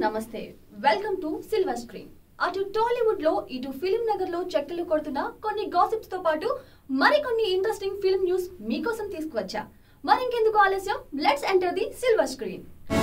నమస్తే welcome to silver screen అటు టాలీవుడ్ లో ఇటు ఫిలిం నగర్ లో చక్కలు కొడుతున్న కొన్ని గాసిప్స్ తో పాటు మరికొన్ని ఇంట్రెస్టింగ్ ఫిల్మ్ న్యూస్ మీకోసం తీసుకువచ్చా మరింకెందుకు ఆలస్యం let's enter the silver screen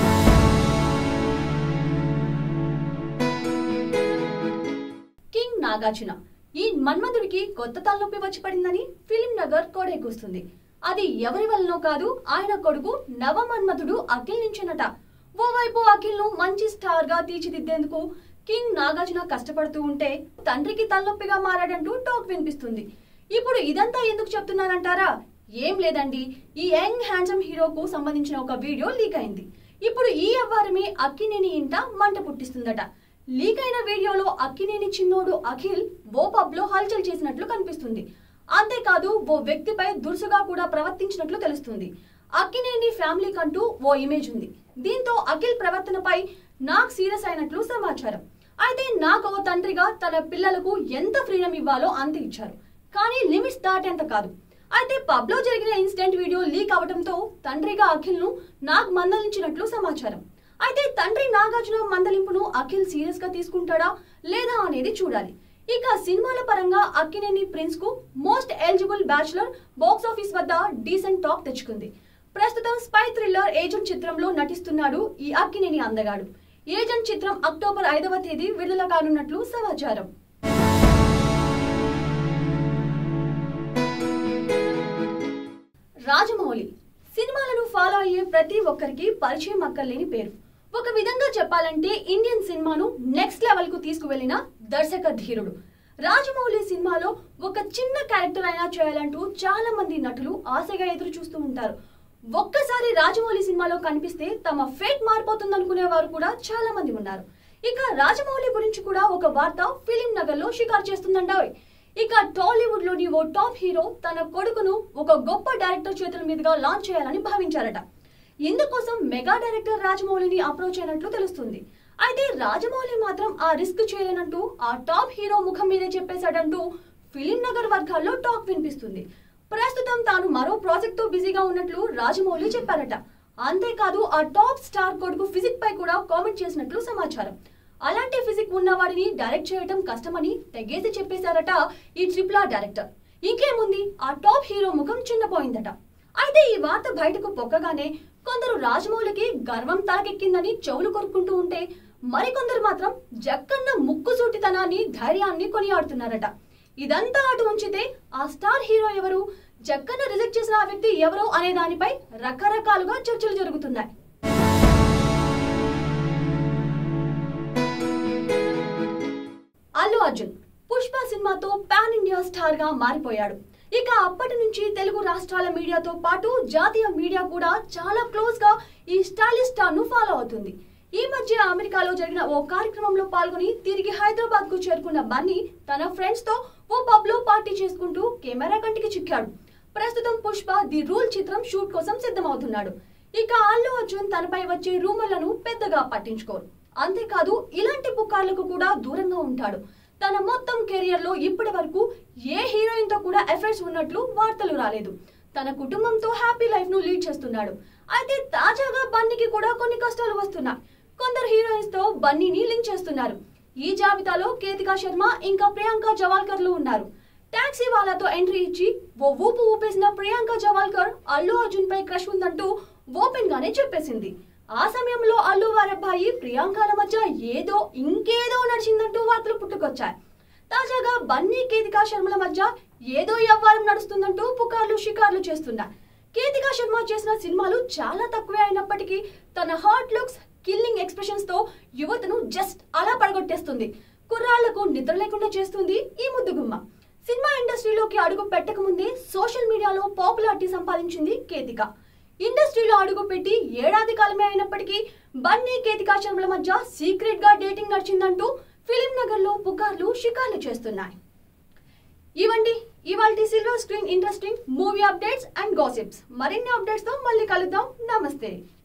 king Nagarjuna ఈ మన్మధుడికి కొత్త తలనొప్పి వచ్చి పడిందని ఫిలిం నగర్ కోడెక్కుస్తుంది అది ఎవరి వల్లనో కాదు ఆయన కొడుకు నవ మన్మధుడు అఖిల్ నుంచేనట ఓవైపు అఖిల్ ను మంచి స్టార్ గా తీర్చిదిద్దేందుకు కింగ్ నాగార్జున కష్టపడుతూ ఉంటే తండ్రికి తలనొప్పిగా మారాడంటూ టాక్ వినిపిస్తుంది ఇప్పుడు ఇదంతా ఎందుకు చెప్తున్నానంటారా ఏం లేదండి ఈ యంగ్ హ్యాండ్సమ్ హీరోకు సంబంధించిన ఒక వీడియో లీక్ అయింది ఇప్పుడు ఈ వ్యవహారమే అక్కినేని ఇంట మంట పుట్టిస్తుందట లీక్ అయిన వీడియోలో అక్కినేని చిన్నోడు అఖిల్ ఓ పబ్ లో హల్చల్ చేసినట్లు కనిపిస్తుంది అంతేకాదు ఓ వ్యక్తిపై దురుసుగా కూడా ప్రవర్తించినట్లు తెలుస్తుంది అక్కినేని ఫ్యామిలీ కంటూ ఓ ఇమేజ్ ఉంది దీంతో అఖిల్ ప్రవర్తనపై నాగ్ సీరియస్ అయినట్లు సమాచారం అయితే నాగ్ ఓ తండ్రిగా తన పిల్లలకు ఎంత ఫ్రీడమ్ ఇవ్వాలో అంత ఇచ్చారు కానీ లిమిట్స్ దాటేంత కాదు అయితే పబ్ లో జరిగిన ఇన్సిడెంట్ వీడియో లీక్ అవడంతో తండ్రిగా అఖిల్ ను నాగ్ మందలించినట్లు సమాచారం అయితే తండ్రి నాగార్జున మందలింపును అఖిల్ సీరియస్ గా తీసుకుంటాడా లేదా అనేది చూడాలి ఇక సినిమాల పరంగా అక్కినేని ప్రిన్స్ కు most eligible bachelor box office వద్ద డీసెంట్ టాక్ తెచ్చుకుంది ప్రస్తుతం స్పై థ్రిల్లర్ ఏజెంట్ చిత్రంలో నటిస్తున్నాడు ఈ అక్కినేని అందగాడు ఏజెంట్ చిత్రం అక్టోబర్ ఐదవ తేదీ విడుదల కానున్నట్లు సమాచారం రాజమౌళి సినిమాలను ఫాలో అయ్యే ప్రతి ఒక్కరికి పరిచయం అక్కర్లేని పేరు ఒక విధంగా చెప్పాలంటే ఇండియన్ సినిమాను నెక్స్ట్ లెవెల్ కు తీసుకువెళ్లిన దర్శక ధీరుడు రాజమౌళి సినిమాలో ఒక చిన్న క్యారెక్టర్ అయినా చేయాలంటూ చాలా మంది నటులు ఆశగా ఎదురు చూస్తూ ఉంటారు ఒక్కసారి రాజమౌళి సినిమాలో కనిపిస్తే తమ ఫేట్ మారిపోతుందనుకునే వారు కూడా చాలా మంది ఉన్నారు ఇక రాజమౌళి గురించి కూడా ఒక వార్త ఫిలిం నగర్ లో షికారు చేస్తుందండోయ్ ఇక టాలీవుడ్ లోని ఓ టాప్ హీరో తన కొడుకును ఒక గొప్ప డైరెక్టర్ చేతుల మీదుగా లాంచ్ చేయాలని భావించారట ఇందుకోసం మెగా డైరెక్టర్ రాజమౌళిని అప్రోచ్ అయినట్లు తెలుస్తుంది అయితే రాజమౌళి మాత్రం ఆ రిస్క్ చేయలేనంటూ ఆ టాప్ హీరో ముఖం మీదే చెప్పేశాడంటూ ఫిలిం నగర్ వర్గాల్లో టాక్ వినిపిస్తుంది ప్రస్తుతం తాను మరో ప్రాజెక్ట్ తో బిజీగా ఉన్నట్లు రాజమౌళి చెప్పారట అంతేకాదు ఆ టాప్ స్టార్ కొడుకు ఫిజిక్ పై కూడా కామెంట్ చేసినట్లు సమాచారం అలాంటి ఫిజిక్ ఉన్న వాడిని డైరెక్ట్ చేయడం కష్టమని తెగేసి చెప్పేశారట ఈ ట్రిపుల్ ఆర్ డైరెక్టర్ ఇంకేముంది ఆ టాప్ హీరో ముఖం చిన్నపోయిందట అయితే ఈ వార్త బయటకు పొక్కగానే కొందరు రాజమౌళికి గర్వం తలకెక్కిందని చెవులు కొరుక్కుంటూ ఉంటే మరికొందరు మాత్రం జక్కన్న ముక్కుసూటితనాన్ని ధైర్యాన్ని కొనియాడుతున్నారట ఇదంతా అటు ఉంచితే ఆ స్టార్ హీరో ఎవరు జక్కన్న రిజెక్ట్ చేసిన ఆ వ్యక్తి ఎవరు అనే దానిపై రకరకాలుగా చర్చలు జరుగుతున్నాయి అల్లు అర్జున్ పుష్ప సినిమాతో పాన్ ఇండియా స్టార్ గా మారిపోయాడు ఇక అప్పటి నుంచి తెలుగు రాష్ట్రాల మీడియాతో పాటు జాతీయ మీడియా కూడా చాలా క్లోజ్ గా ఈ స్టైలిష్ స్టార్ ను ఫాలో అవుతుంది ఈ మధ్య అమెరికాలో జరిగిన ఓ కార్యక్రమంలో పాల్గొని తిరిగి హైదరాబాద్ కు చేరుకున్న బన్నీ తన ఫ్రెండ్స్ తో ఓ పబ్ లో పార్టీ చేసుకుంటూ కెమెరా కంటికి చిక్కాడు ప్రస్తుతం పుష్ప ది రూల్ చిత్రం షూట్ కోసం సిద్ధమవుతున్నాడు ఇక అల్లు అర్జున్ తనపై వచ్చే రూమర్లను పెద్దగా పట్టించుకోరు అంతేకాదు ఇలాంటి పుకార్లకు కూడా దూరంగా ఉంటాడు తన మొత్తం కెరియర్ లో ఇప్పటి వరకు ఏ హీరోయిన్ తో కూడా ఎఫైర్స్ ఉన్నట్లు వార్తలు రాలేదు తన కుటుంబంతో హ్యాపీ లైఫ్ ను లీడ్ చేస్తున్నాడు అయితే తాజాగా బన్నీకి కూడా కొన్ని కష్టాలు వస్తున్నాయి కొందరు హీరోయిన్స్ తో బన్నీని లింక్ చేస్తున్నారు ఈ జాబితాలో కేతికా శర్మ ఇంకా ప్రియాంక జవాల్కర్ లు ఉన్నారు టాక్సీ వాళ్ళతో ఎంట్రీ ఇచ్చి ఓ ఊపు ఊపేసిన ప్రియాంక జవాల్కర్ అల్లు అర్జున్ పై క్రష్ ఉందంటూ ఓపెన్ గానే చెప్పేసింది ఆ సమయంలో అల్లు వారబ్బాయి ప్రియాంకల మధ్య ఏదో ఇంకేదో నడిచిందంటూ వార్తలు పుట్టుకొచ్చాయి తాజాగా బన్నీ కేతికా శర్మల మధ్య ఏదో వ్యవహారం నడుస్తుందంటూ పుకార్లు షికార్లు చేస్తున్నాయి కేతికా శర్మ చేసిన సినిమాలు చాలా తక్కువే అయినప్పటికీ తన హాట్ లుక్స్ కిల్లింగ్ ఎక్స్ప్రెషన్స్ తో యువతను జస్ట్ అలా పడగొట్టేస్తుంది కుర్రాళ్లకు నిద్ర లేకుండా చేస్తుంది ఈ ముద్దుగుమ్మ సినిమా ఇండస్ట్రీలోకి అడుగు పెట్టక ముందే సోషల్ మీడియాలో పాపులారిటీ సంపాదించింది కేతిక ఇండస్ట్రీలో అడుగు పెట్టి ఏడాది కాలమే అయినప్పటికీ బన్నీ కేతికా శర్మల మధ్య సీక్రెట్ గా డేటింగ్ నడిచిందంటూ ఫిలిం నగర్ లో పుకార్లు షికార్లు చేస్తున్నాయి ఇవండి ఇవాళ silver screen interesting movie updates and gossips మరిన్ని అప్డేట్స్ తో మళ్ళీ కలుద్దాం నమస్తే